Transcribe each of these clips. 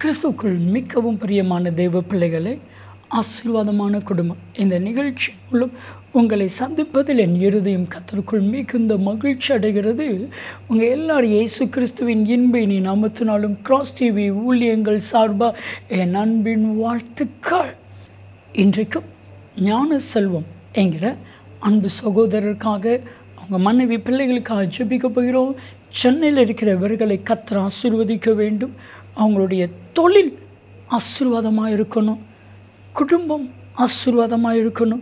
கிறிஸ்துக்குள் மிகவும் பிரியமான தெய்வ பிள்ளைகளே ஆசீர்வாதமான குடும்பம் இந்த நிகழ்ச்சி மூலம் உங்களை சந்திப்பதில் என் இருதயம் கத்தருக்குள் மிகுந்த மகிழ்ச்சி அடைகிறது உங்கள் எல்லாரும் இயேசு கிறிஸ்துவின் இன்பினி நாமத்தினாலும் கிராஸ் டிவி ஊழியங்கள் சார்பாக என் அன்பின் வாழ்த்துக்கள் இன்றைக்கும் ஞான செல்வம் என்கிற அன்பு சகோதரருக்காக அவங்க மனைவி பிள்ளைகளுக்காக ஜெபிக்க போகிறோம் சென்னையில் இருக்கிற இவர்களை கத்தர் ஆசீர்வதிக்க வேண்டும் அவங்களுடைய தொழில் ஆசீர்வாதமாக இருக்கணும் குடும்பம் ஆசீர்வாதமாக இருக்கணும்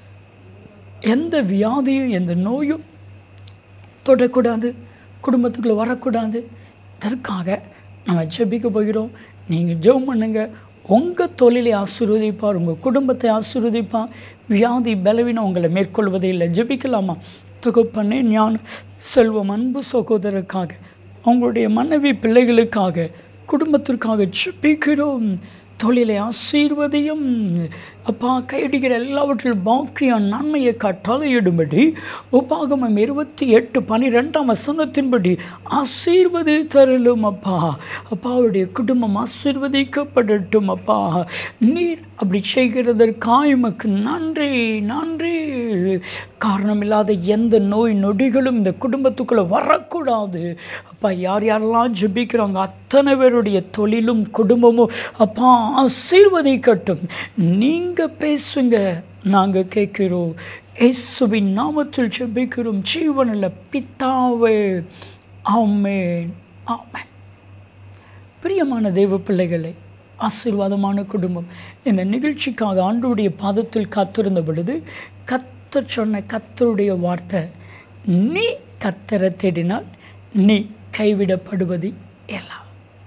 எந்த வியாதியும் எந்த நோயும் தொடக்கூடாது குடும்பத்துக்குள்ளே வரக்கூடாது இதற்காக நம்ம ஜெபிக்க போகிறோம் நீங்கள் ஜெபம் பண்ணுங்க உங்கள் தொழிலை ஆசீர்வதிப்பார் உங்கள் குடும்பத்தை ஆசீர்வதிப்பார் வியாதி பலவீனம் உங்களை மேற்கொள்வதே இல்லை ஜெபிக்கலாமா தொகுப்பண்ணே ஞான செல்வம் அன்பு சகோதரருக்காக அவங்களுடைய மனைவி பிள்ளைகளுக்காக குடும்பத்திற்காக ஜெபிக்கிறோம் தொழிலை ஆசீர்வதியும் அப்பா கையடிக்கிற எல்லாவற்றிலும் பாக்கியம் நன்மையை கட்டளையிடும்படி உபாகமம் இருபத்தி எட்டு பனிரெண்டாம் வசனத்தின்படி ஆசீர்வதி தரலும் அப்பா அப்பாவுடைய குடும்பம் ஆசீர்வதிக்கப்படட்டும் அப்பா நீர் அப்படி செய்கிறதற்காக எமக்கு நன்றி நன்றி காரணமில்லாத எந்த நோய் நொடிகளும் இந்த குடும்பத்துக்குள்ளே வரக்கூடாது அப்பா யார் யாரெல்லாம் ஜெபிக்கிறாங்க அத்தனை பேருடைய தொழிலும் குடும்பமும் அப்பா ஆசீர்வதிக்கட்டும் நீங்கள் பேசுங்க நாங்கள் கேட்கிறோம் இயேசுவின் நாமத்தில் ஜெபிக்கிறோம் ஜீவனில் பித்தாவே ஆமேன் ஆமேன் பிரியமான தெய்வ பிள்ளைகளை ஆசீர்வாதமான குடும்பம் இந்த நிகழ்ச்சிக்காக ஆண்டோடைய பாதத்தில் காத்திருந்த பொழுது கத்த சொன்ன கத்தருடைய வார்த்தை நீ கத்தரை தேடினால் நீ கைவிடப்படுவது எல்லாம்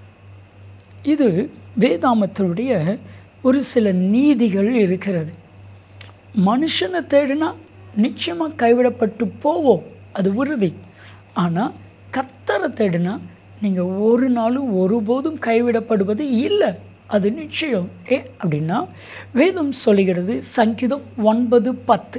இது வேதாமத்தினுடைய ஒரு சில நீதிகள் இருக்கிறது மனுஷனை தேடினா நிச்சயமாக கைவிடப்பட்டு போவோம் அது உறுதி ஆனால் கத்தரை தேடினா நீங்கள் ஒரு நாளும் ஒருபோதும் கைவிடப்படுவது இல்லை அது நிச்சயம் ஏ அப்படின்னா வேதம் சொல்லுகிறது சங்கீதம் ஒன்பது பத்து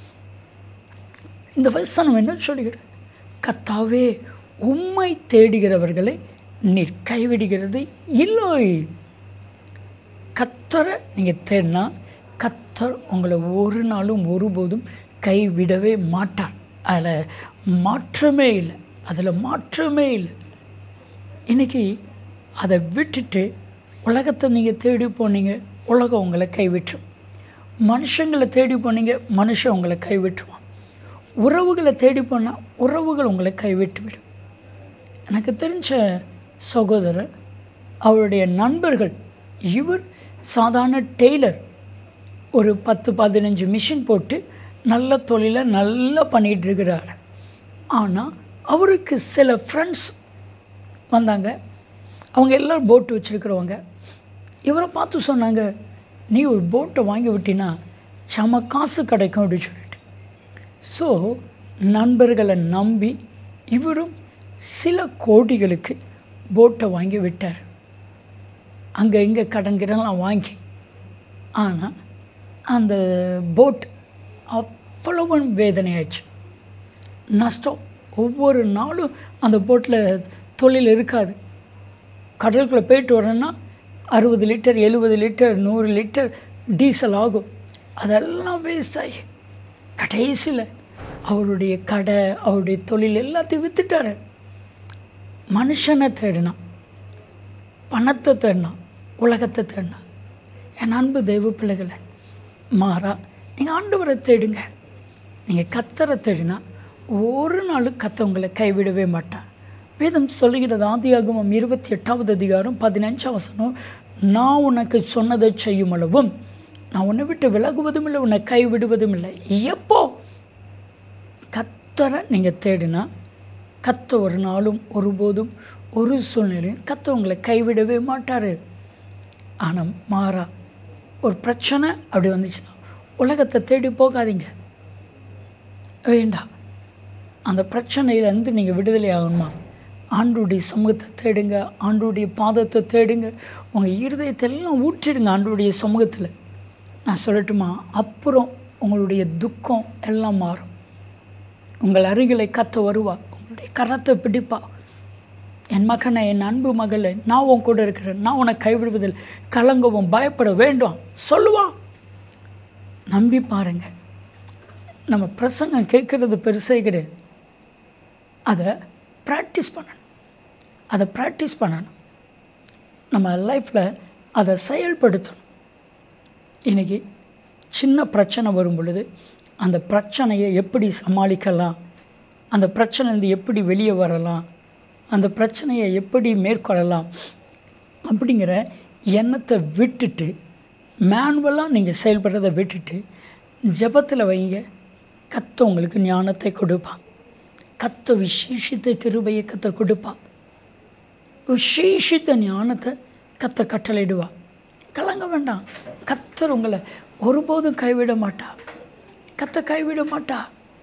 இந்த வசனம் என்ன சொல்லுகிறது கத்தாவே உம்மை தேடுகிறவர்களை நீர் கைவிடுகிறது இல்லை கத்தரை நீங்கள் தேடினா கத்தர் உங்களை ஒரு நாளும் ஒருபோதும் கைவிடவே மாட்டார் அதில் மாற்றமே இல்லை அதில் மாற்றமே இல்லை இன்றைக்கி அதை விட்டுட்டு உலகத்தை நீங்கள் தேடி போனீங்க உலகம் உங்களை கைவிட்டுரும் மனுஷங்களை தேடி போனீங்க மனுஷன் உங்களை கைவிட்டுருவான் உறவுகளை தேடி போனால் உறவுகள் உங்களை கைவிட்டு விடும் எனக்கு தெரிஞ்ச சகோதரர் அவருடைய நண்பர்கள் இவர் சாதாரண டெய்லர் ஒரு பத்து பதினஞ்சு மிஷின் போட்டு நல்ல தொழிலை நல்லா பண்ணிகிட்ருக்கிறார் ஆனால் அவருக்கு சில ஃப்ரெண்ட்ஸ் வந்தாங்க அவங்க எல்லோரும் போட்டு வச்சுருக்கிறவங்க இவரை பார்த்து சொன்னாங்க நீ ஒரு போட்டை வாங்கி விட்டினா செம காசு கிடைக்கும் அப்படின்னு சொல்லிட்டு ஸோ நண்பர்களை நம்பி இவரும் சில கோடிகளுக்கு போட்டை வாங்கி விட்டார் அங்கே இங்கே கடன் கிடலாம் வாங்கி ஆனால் அந்த போட் அவ்வளவு வேதனையாச்சு நஷ்டம் ஒவ்வொரு நாளும் அந்த போட்டில் தொழில் இருக்காது கடலுக்குள்ளே போயிட்டு வரேன்னா அறுபது லிட்டர் எழுபது லிட்டர் நூறு லிட்டர் டீசல் ஆகும் அதெல்லாம் வேஸ்ட் ஆகி கடைசியில் அவருடைய கடை அவருடைய தொழில் எல்லாத்தையும் விற்றுட்டாரு மனுஷனை தேடினான் பணத்தை தேடினான் உலகத்தை தேடினான் என் அன்பு தெய்வ பிள்ளைகளை மாறா நீங்கள் ஆண்டவரை தேடுங்க நீங்கள் கத்தரை தேடினா ஒரு நாளும் கத்த உங்களை கைவிடவே மாட்டான் வேதம் சொல்லுகிறது ஆதியாகமம் இருபத்தி எட்டாவது அதிகாரம் பதினஞ்சாம் வசனம் நான் உனக்கு சொன்னதை செய்யும் அளவும் நான் உன்னை விட்டு விலகுவதும் இல்லை உன்னை கைவிடுவதும் இல்லை எப்போ கத்தரை நீங்கள் தேடினா கத்த ஒரு நாளும் ஒருபோதும் ஒரு சூழ்நிலையும் கத்த உங்களை கைவிடவே மாட்டார் ஆனால் மாறா ஒரு பிரச்சனை அப்படி வந்துச்சுன்னா உலகத்தை தேடி போகாதீங்க வேண்டாம் அந்த பிரச்சனையிலேருந்து நீங்கள் விடுதலை ஆகணுமா ஆண்டுடைய சமூகத்தை தேடுங்க ஆண்டுடைய பாதத்தை தேடுங்க உங்கள் இருதயத்தை எல்லாம் ஊற்றிடுங்க ஆண்டுடைய சமூகத்தில் நான் சொல்லட்டுமா அப்புறம் உங்களுடைய துக்கம் எல்லாம் மாறும் உங்கள் அருகிலை கத்த வருவா உங்களுடைய கரத்தை பிடிப்பா என் மகனை என் அன்பு மகளை நான் உன் கூட இருக்கிறேன் நான் உன்னை கைவிடுவதில் கலங்கவும் பயப்பட வேண்டும் சொல்லுவான் நம்பி பாருங்க நம்ம பிரசங்கம் கேட்குறது பெருசே கிடையாது அதை ப்ராக்டிஸ் பண்ணணும் அதை ப்ராக்டிஸ் பண்ணணும் நம்ம லைஃப்பில் அதை செயல்படுத்தணும் இன்றைக்கி சின்ன பிரச்சனை வரும் பொழுது அந்த பிரச்சனையை எப்படி சமாளிக்கலாம் அந்த பிரச்சனைலேருந்து எப்படி வெளியே வரலாம் அந்த பிரச்சனையை எப்படி மேற்கொள்ளலாம் அப்படிங்கிற எண்ணத்தை விட்டுட்டு மேனுவலாக நீங்கள் செயல்படுறதை விட்டுட்டு ஜெபத்தில் வைங்க கத்த உங்களுக்கு ஞானத்தை கொடுப்பான் கத்த விசேஷித்த கிருபையை கத்த கொடுப்பான் விசேஷித்த ஞானத்தை கத்த கட்டளையிடுவா கலங்க வேண்டாம் கத்தர் உங்களை ஒருபோதும் கைவிட மாட்டா கத்த கைவிட மாட்டா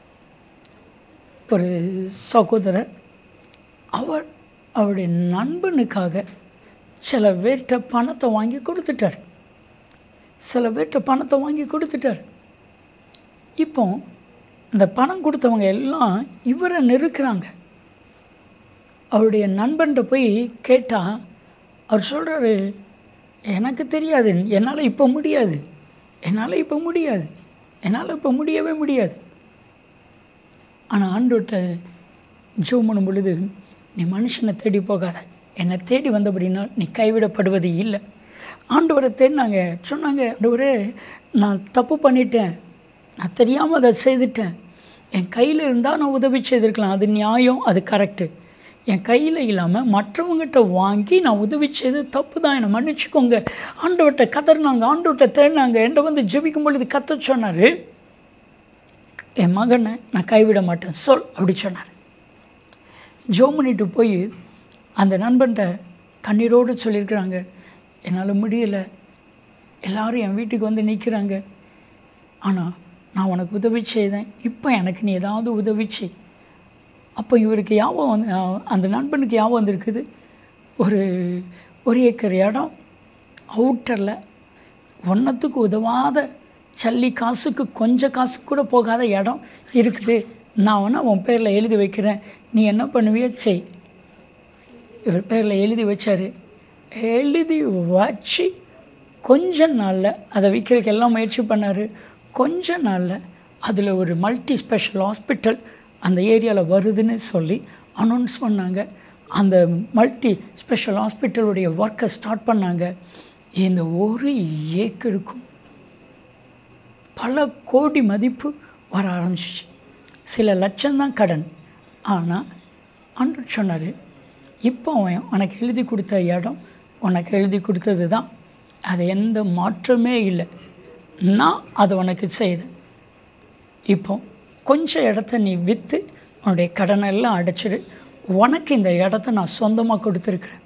ஒரு சகோதரர் அவர் அவருடைய நண்பனுக்காக சில பேர்கிட்ட பணத்தை வாங்கி கொடுத்துட்டார் சில பேர்கிட்ட பணத்தை வாங்கி கொடுத்துட்டார் இப்போ இந்த பணம் கொடுத்தவங்க எல்லாம் இவரை நெருக்கிறாங்க அவருடைய நண்பன்கிட்ட போய் கேட்டால் அவர் சொல்கிறாரு எனக்கு தெரியாது என்னால் இப்போ முடியாது என்னால் இப்போ முடியாது என்னால் இப்போ முடியவே முடியாது ஆனால் ஆண்டோட்ட ஜோம் பண்ணும் பொழுது நீ மனுஷனை தேடி போகாத என்னை தேடி வந்தபடினால் நீ கைவிடப்படுவது இல்லை ஆண்டவரை தேடினாங்க சொன்னாங்க ஆண்டவரே நான் தப்பு பண்ணிட்டேன் நான் தெரியாமல் அதை செய்துட்டேன் என் கையில் இருந்தால் நான் உதவி செய்திருக்கலாம் அது நியாயம் அது கரெக்டு என் கையில் இல்லாமல் மற்றவங்ககிட்ட வாங்கி நான் உதவி செய்து தப்பு தான் என்னை மன்னிச்சுக்கோங்க ஆண்டவர்கிட்ட கதறினாங்க ஆண்டவர்கிட்ட தேடினாங்க என்கிட்ட வந்து ஜெபிக்கும் பொழுது கத்த சொன்னார் என் மகனை நான் கைவிட மாட்டேன் சொல் அப்படி சொன்னார் ஜோம் பண்ணிட்டு போய் அந்த நண்பன்கிட்ட கண்ணீரோடு சொல்லியிருக்கிறாங்க என்னால் முடியலை எல்லாரும் என் வீட்டுக்கு வந்து நிற்கிறாங்க ஆனால் நான் உனக்கு உதவி செய்தேன் இப்போ எனக்கு நீ ஏதாவது உதவி செய் அப்போ இவருக்கு யாபம் வந்து அந்த நண்பனுக்கு யாபம் வந்திருக்குது ஒரு ஒரு ஏக்கர் இடம் அவுட்டரில் ஒன்றத்துக்கு உதவாத சல்லி காசுக்கு கொஞ்சம் காசு கூட போகாத இடம் இருக்குது நான் வேணா உன் பேரில் எழுதி வைக்கிறேன் நீ என்ன பண்ணுவியோ செய் இவர் பேரில் எழுதி வச்சார் எழுதி வச்சு கொஞ்ச நாளில் அதை விற்கிறதுக்கு எல்லாம் முயற்சி பண்ணார் கொஞ்ச நாளில் அதில் ஒரு மல்டி ஸ்பெஷல் ஹாஸ்பிட்டல் அந்த ஏரியாவில் வருதுன்னு சொல்லி அனௌன்ஸ் பண்ணாங்க அந்த மல்டி ஸ்பெஷல் ஹாஸ்பிட்டலுடைய ஒர்க்கை ஸ்டார்ட் பண்ணாங்க இந்த ஒரு ஏக்கருக்கும் பல கோடி மதிப்பு வர ஆரம்பிச்சிச்சு சில லட்சம்தான் கடன் ஆனால் அன்று சொன்னார் இப்போ அவன் உனக்கு எழுதி கொடுத்த இடம் உனக்கு எழுதி கொடுத்தது தான் அது எந்த மாற்றமே இல்லை நான் அதை உனக்கு செய்தேன் இப்போ கொஞ்சம் இடத்த நீ விற்று உன்னுடைய கடனை எல்லாம் அடைச்சிடு உனக்கு இந்த இடத்த நான் சொந்தமாக கொடுத்துருக்குறேன்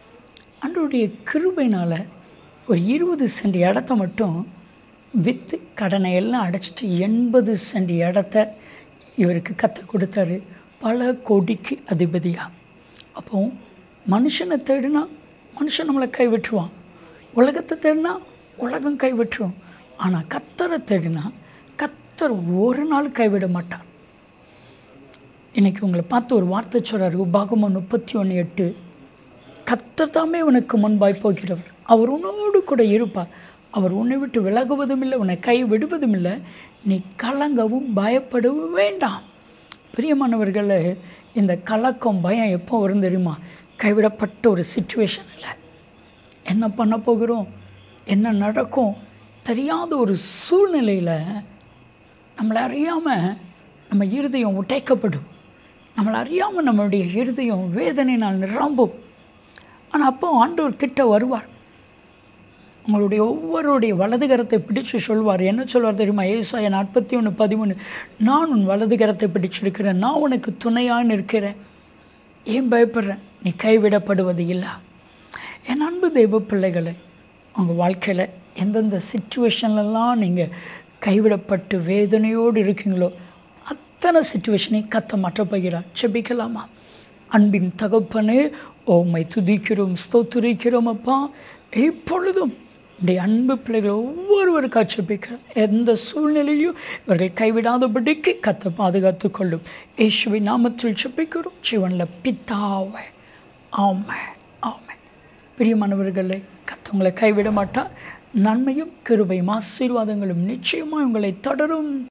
அன்றைய கிருபைனால் ஒரு இருபது சென்ட் இடத்த மட்டும் விற்று கடனை எல்லாம் அடைச்சிட்டு எண்பது சென்ட் இடத்த இவருக்கு கற்றுக் கொடுத்தாரு பல கோடிக்கு அதிபதியாக அப்போ மனுஷனை தேடினா மனுஷன் நம்மளை கைவிட்டுருவான் உலகத்தை தேடினா உலகம் கைவிட்டுரும் ஆனால் கத்தரை தேடினா கத்தர் ஒரு நாள் கைவிட மாட்டார் இன்றைக்கி உங்களை பார்த்து ஒரு வார்த்தை சொல்கிறார் உபாகமம் முப்பத்தி ஒன்று எட்டு கத்தர் தாமே உனக்கு முன்பாய் போகிறவர் அவர் உன்னோடு கூட இருப்பார் அவர் உன்னை விட்டு விலகுவதும் இல்லை உன்னை கை விடுவதும் இல்லை நீ கலங்கவும் பயப்படவும் வேண்டாம் பிரியமானவர்களே இந்த கலக்கம் பயம் எப்போ வரும் தெரியுமா கைவிடப்பட்ட ஒரு சுச்சுவேஷன் இல்லை என்ன பண்ண போகிறோம் என்ன நடக்கும் தெரியாத ஒரு சூழ்நிலையில் நம்மளை அறியாமல் நம்ம இருதயம் உடைக்கப்படும் நம்மளை அறியாமல் நம்மளுடைய இருதயம் வேதனையினால் நிரம்பும் ஆனால் அப்போ ஆண்டவர் கிட்ட வருவார் உங்களுடைய ஒவ்வொருடைய வலதுகரத்தை பிடிச்சு சொல்வார் என்ன சொல்வார் தெரியுமா ஏசாய நாற்பத்தி ஒன்று பதிமூணு நான் உன் வலதுகரத்தை பிடிச்சிருக்கிறேன் நான் உனக்கு துணையான்னு இருக்கிறேன் ஏன் பயப்படுறேன் நீ கைவிடப்படுவது இல்லை என் அன்பு தெய்வ பிள்ளைகளை உங்கள் வாழ்க்கையில் எந்தெந்த சுச்சுவேஷன்லலாம் நீங்கள் கைவிடப்பட்டு வேதனையோடு இருக்கீங்களோ அத்தனை சுச்சுவேஷனையும் கத்த மாற்ற போகிறார் செபிக்கலாமா அன்பின் தகப்பனே ஓமை துதிக்கிறோம் ஸ்தோத்துரிக்கிறோம் அப்பா இப்பொழுதும் உடைய அன்பு பிள்ளைகள் ஒவ்வொருவருக்கா செபிக்கிறோம் எந்த சூழ்நிலையும் இவர்கள் கைவிடாதபடிக்கு கத்த பாதுகாத்து கொள்ளும் இயேசுவை நாமத்தில் செபிக்கிறோம் சிவனில் பித்தாவை ஆமென் ஆமென் பிரியமானவர்களே கர்த்தர் உங்களை கைவிட மாட்டார் நன்மையும் கிருபையும் ஆசீர்வாதங்களும் நிச்சயமாக உங்களை தொடரும்